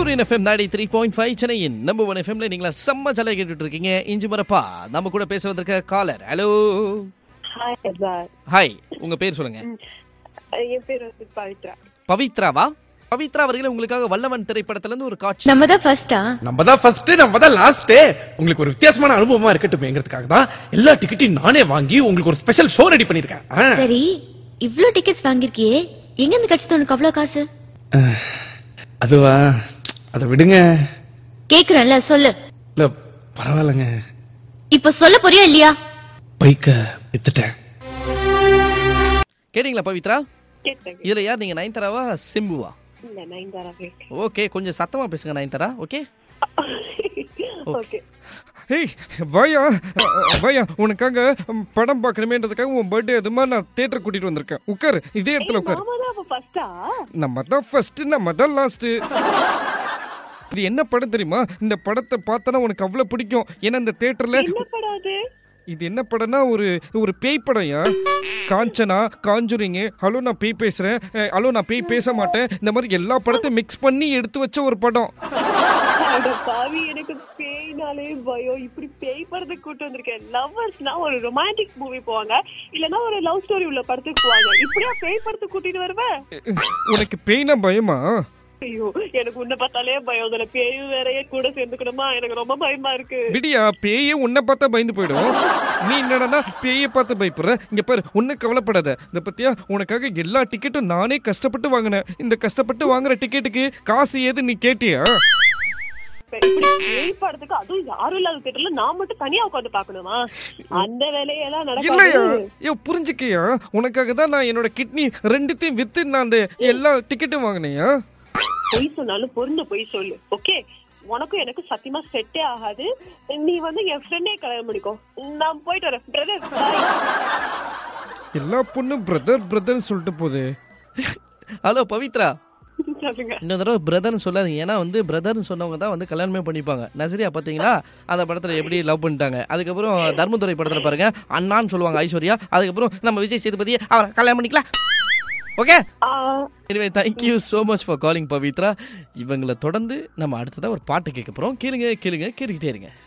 சூரியன் FM ninety three point five சென்னையின் number one எஃப்எம்ல நீங்களா செம்ம ஜலை கேட்டுட்டு இருக்கீங்க இஞ்சி மரப்பா நம்ம கூட பேச வந்திருக்க caller hello hi sir hi உங்க பேர் சொல்லுங்க என் பேர் வந்து பவித்ரா பவித்ராவா பவித்ரா அவர்களே உங்களுக்காக வல்லவன் திரைப்படத்துல இருந்து ஒரு காட்சி நம்ம தான் ஃபர்ஸ்டா நம்ம தான் ஃபர்ஸ்ட் நம்ம தான் லாஸ்ட் உங்களுக்கு ஒரு வித்தியாசமான அனுபவமா இருக்கட்டுமேங்கிறதுக்காக தான் எல்லா டிக்கெட்டையும் நானே வாங்கி உங்களுக்கு ஒரு ஸ்பெஷல் ஷோ ரெடி பண்ணிருக்கேன் ஆ. சரி இவ்ளோ டிக்கெட்ஸ் வாங்கிருக்கியே எங்க இருந்து கிடைச்சது உனக்கு அவ்வளவு காசு அஹ், அதுவா அத விடுங்க கேக்குறேன்ல சொல்லு இல்ல பரவாயில்லைங்க இப்ப சொல்ல போறியா இல்லையா பைக்க வித்துட்டேன் கேட்டீங்களா பவித்ரா கேட்டேன் இதுல யார் நீங்க நயன்தாராவா சிம்புவா இல்ல நைன்தாரா ஓகே கொஞ்சம் சத்தமா பேசுங்க நயன்தாரா ஓகே ஓகே ஏய் வாயா வாயா உனக்காக ம், படம் பார்க்கணுமேன்றதுக்காக உன் பர்த்டே அதுமா நான் தேட்டர் கூட்டிட்டு வந்திருக்கேன் உட்காரு இதே இடத்துல உட்காரு மாமா தான் அப்ப ஃபர்ஸ்டா நம்ம தான் ஃபர்ஸ்ட் நம்ம தான் லாஸ்ட் இது என்ன படம் தெரியுமா இந்த படத்தை பார்த்தனா உனக்கு அவ்வளவு பிடிக்கும் ஏன்னா இந்த தேட்டர்ல என்ன படம் அது இது என்ன படம்னா ஒரு ஒரு பேய் படம்யா காஞ்சனா காஞ்சுரிங்க ஹலோ நான் பேய் பேசுறேன் அஹ், ஹலோ நான் பேய் பேச மாட்டேன் இந்த மாதிரி எல்லா படத்தையும் மிக்ஸ் பண்ணி எடுத்து வச்ச ஒரு படம் அட பாவி எனக்கு பேய்னாலே பயம் இப்படி பேய் படத்துக்கு கூட்டு வந்திருக்கேன் லவ்வர்ஸ்னா ஒரு ரொமான்டிக் மூவி போவாங்க இல்லனா ஒரு லவ் ஸ்டோரி உள்ள படத்துக்கு போவாங்க இப்படியா பேய் படத்துக்கு கூட்டிட்டு வருவேன் உனக்கு பேய்னா பயமா ஐயோ எனக்கு உன்னை பார்த்தாலே பயம் அதுல பேய் வேறையே கூட சேர்ந்துக்கணுமா எனக்கு ரொம்ப பயமா இருக்கு விடியா பேயே உன்னை பார்த்தா பயந்து போயிடும் நீ என்னடா பேயை பார்த்து பயப்படுற இங்க பாரு உன்னை கவலைப்படாத இந்த பத்தியா உனக்காக எல்லா டிக்கெட்டும் நானே கஷ்டப்பட்டு வாங்கினேன் இந்த கஷ்டப்பட்டு வாங்குற டிக்கெட்டுக்கு காசு ஏது நீ கேட்டியா இப்படி பேய் படத்துக்கு அதுவும் யாரும் இல்லாத தேட்டர்ல நான் மட்டும் தனியா உட்காந்து பாக்கணுமா அந்த வேலையெல்லாம் இல்லையா நடக்காது ஐயோ புரிஞ்சுக்கியா உனக்காக தான் நான் என்னோட கிட்னி ரெண்டுத்தையும் வித்து நான் அந்த எல்லா டிக்கெட்டும் வாங்கினேயா பொய் சொன்னாலும் பொருந்த பொய் சொல்லு ஓகே உனக்கும் எனக்கு சத்தியமா செட்டே ஆகாது நீ வந்து என் ஃப்ரெண்டே கல்யாணம் பண்ணிக்கோ நான் போயிட்டு வரேன் பிரதர் எல்லா பொண்ணும் பிரதர் பிரதர்னு சொல்லிட்டு போகுது ஹலோ பவித்ரா சொல்லுங்க இன்னொரு தடவை பிரதர்னு சொல்லாதீங்க ஏன்னா வந்து பிரதர்னு சொன்னவங்க தான் வந்து கல்யாணமே பண்ணிப்பாங்க நசரியா பார்த்தீங்களா அந்த படத்தில் எப்படி லவ் பண்ணிட்டாங்க அதுக்கப்புறம் தர்மதுரை படத்தில் பாருங்க அண்ணான்னு சொல்லுவாங்க ஐஸ்வர்யா அதுக்கப்புறம் நம்ம விஜய் சேதுபதி அவரை கல்யாணம் பண்ணிக்கலாம் ஓகே ஆ, anyway thank you so much for calling Pavithra இவங்களை தொடர்ந்து நம்ம அடுத்ததாக ஒரு பாட்டு கேட்க போகிறோம் கேளுங்க கேளுங்க கேட்டுக்கிட்டே இருங்க